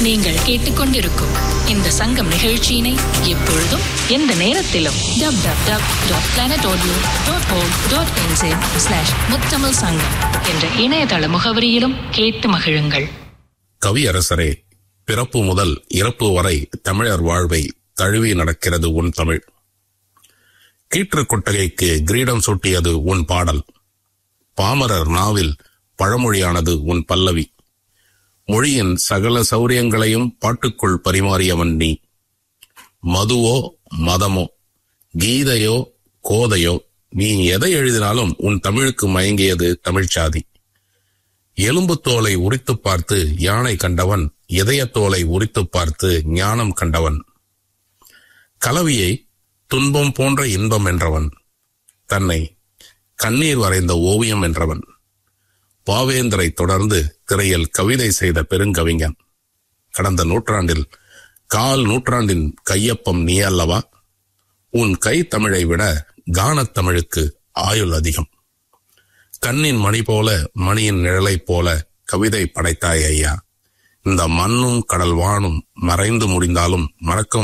நீங்கள் கேட்டுக்கொண்டிருக்கும் இந்த சங்கம் நிகழ்ச்சியினை எப்பொழுதும் எந்த நேரத்திலும் W W W dot planet audio dot om dot என்சே ஸ்லாஷ் முத்தமிழ் சங்கம் என்ற இணையதள முகவரியிலும் கேட்டு மகிழுங்கள் கவியரசரே பிறப்பு முதல் இறப்பு வரை தமிழர் வாழ்வை தழுவி நடக்கிறது உன் தமிழ் கீற்று கொட்டகைக்கு கிரீடம் சூட்டியது உன் பாடல் பாமரர் நாவில் பழமொழியானது உன் பல்லவி மொழியின் சகல சௌரியங்களையும் பாட்டுக்குள் பரிமாறியவன் நீ மதுவோ மதமோ கீதையோ கோதையோ நீ எதை எழுதினாலும் உன் தமிழுக்கு மயங்கியது தமிழ்ச்சாதி எலும்பு தோலை உரித்துப் பார்த்து யானை கண்டவன் இதயத்தோலை உரித்துப் பார்த்து ஞானம் கண்டவன் கலவியை துன்பம் போன்ற இன்பம் என்றவன் தன்னை கண்ணீர் வரைந்த ஓவியம் என்றவன் பாவேந்தரை தொடர்ந்து திரையில் கவிதை செய்த பெருங்கவிஞன் கடந்த நூற்றாண்டில் கால் நூற்றாண்டின் கையொப்பம் நீ அல்லவா உன் கை தமிழை விட கானத் தமிழுக்கு ஆயுள் அதிகம் கண்ணின் மணி போல மணியின் நிழலைப் போல கவிதை படைத்தாய் ஐயா இந்த மண்ணும் கடல் வானும் மறைந்து முடிந்தாலும் மறக்க